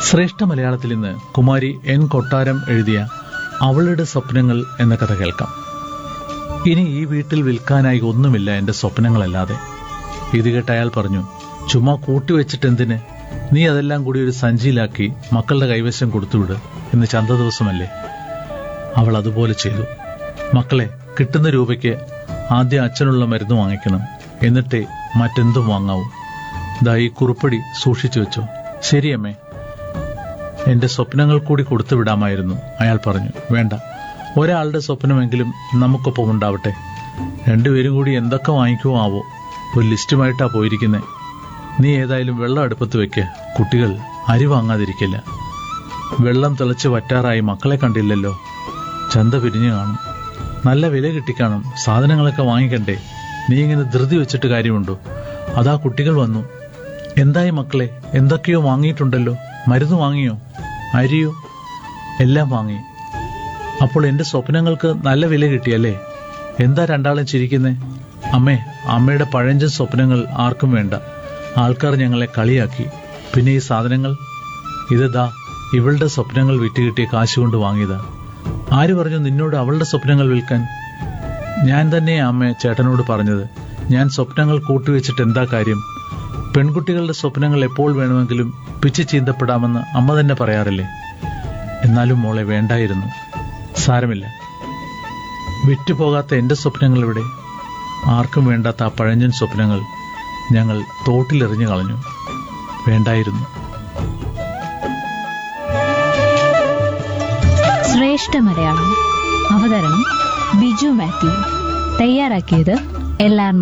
ശ്രേഷ്ഠ മലയാളത്തിൽ ഇന്ന് കുമാരി എൻ കൊട്ടാരം എഴുതിയ അവളുടെ സ്വപ്നങ്ങൾ എന്ന കഥ കേൾക്കാം ഇനി ഈ വീട്ടിൽ വിൽക്കാനായി ഒന്നുമില്ല എന്റെ സ്വപ്നങ്ങളല്ലാതെ ഇത് കേട്ട് അയാൾ പറഞ്ഞു ചുമ്മാ കൂട്ടിവെച്ചിട്ട് എന്തിന് നീ അതെല്ലാം കൂടി ഒരു സഞ്ചിയിലാക്കി മക്കളുടെ കൈവശം കൊടുത്തുവിട് ഇന്ന് ചന്ത ദിവസമല്ലേ അവൾ അതുപോലെ ചെയ്തു മക്കളെ കിട്ടുന്ന രൂപയ്ക്ക് ആദ്യം അച്ഛനുള്ള മരുന്ന് വാങ്ങിക്കണം എന്നിട്ടേ മറ്റെന്തും വാങ്ങാവൂ ദാ ഈ കുറുപ്പടി സൂക്ഷിച്ചു വെച്ചോ ശരി അമ്മേ എന്റെ സ്വപ്നങ്ങൾ കൂടി കൊടുത്തു വിടാമായിരുന്നു അയാൾ പറഞ്ഞു വേണ്ട ഒരാളുടെ സ്വപ്നമെങ്കിലും നമുക്കൊപ്പം ഉണ്ടാവട്ടെ രണ്ടുപേരും കൂടി എന്തൊക്കെ വാങ്ങിക്കുമോ ആവോ ഒരു ലിസ്റ്റുമായിട്ടാ പോയിരിക്കുന്നേ നീ ഏതായാലും വെള്ളം അടുപ്പത്ത് വെക്ക് കുട്ടികൾ അരി വാങ്ങാതിരിക്കില്ല വെള്ളം തിളച്ച് വറ്റാറായി മക്കളെ കണ്ടില്ലല്ലോ ചന്ത പിരിഞ്ഞു കാണും നല്ല വില കിട്ടിക്കാണും സാധനങ്ങളൊക്കെ വാങ്ങിക്കണ്ടേ നീ ഇങ്ങനെ ധൃതി വെച്ചിട്ട് കാര്യമുണ്ടോ അതാ കുട്ടികൾ വന്നു എന്തായി മക്കളെ എന്തൊക്കെയോ വാങ്ങിയിട്ടുണ്ടല്ലോ മരുന്ന് വാങ്ങിയോ അരിയോ എല്ലാം വാങ്ങി അപ്പോൾ എന്റെ സ്വപ്നങ്ങൾക്ക് നല്ല വില കിട്ടിയല്ലേ എന്താ രണ്ടാളും ചിരിക്കുന്നേ അമ്മേ അമ്മയുടെ പഴഞ്ചൻ സ്വപ്നങ്ങൾ ആർക്കും വേണ്ട ആൾക്കാർ ഞങ്ങളെ കളിയാക്കി പിന്നെ ഈ സാധനങ്ങൾ ഇത് ദാ ഇവളുടെ സ്വപ്നങ്ങൾ വിറ്റുകിട്ടിയ കാശ് കൊണ്ട് വാങ്ങിയതാ ആര് പറഞ്ഞു നിന്നോട് അവളുടെ സ്വപ്നങ്ങൾ വിൽക്കാൻ ഞാൻ തന്നെ അമ്മ ചേട്ടനോട് പറഞ്ഞത് ഞാൻ സ്വപ്നങ്ങൾ കൂട്ടിവെച്ചിട്ട് എന്താ കാര്യം പെൺകുട്ടികളുടെ സ്വപ്നങ്ങൾ എപ്പോൾ വേണമെങ്കിലും പിച്ചു ചീന്തപ്പെടാമെന്ന് അമ്മ തന്നെ പറയാറില്ലേ എന്നാലും മോളെ വേണ്ടായിരുന്നു സാരമില്ല വിറ്റുപോകാത്ത എന്റെ സ്വപ്നങ്ങൾ ഇവിടെ ആർക്കും വേണ്ടാത്ത ആ പഴഞ്ചൻ സ്വപ്നങ്ങൾ ഞങ്ങൾ തോട്ടിലെറിഞ്ഞു കളഞ്ഞു വേണ്ടായിരുന്നു ശ്രേഷ്ഠ മലയാളം അവതരണം ബിജു മാത്യു തയ്യാറാക്കിയത് എൽ ആർ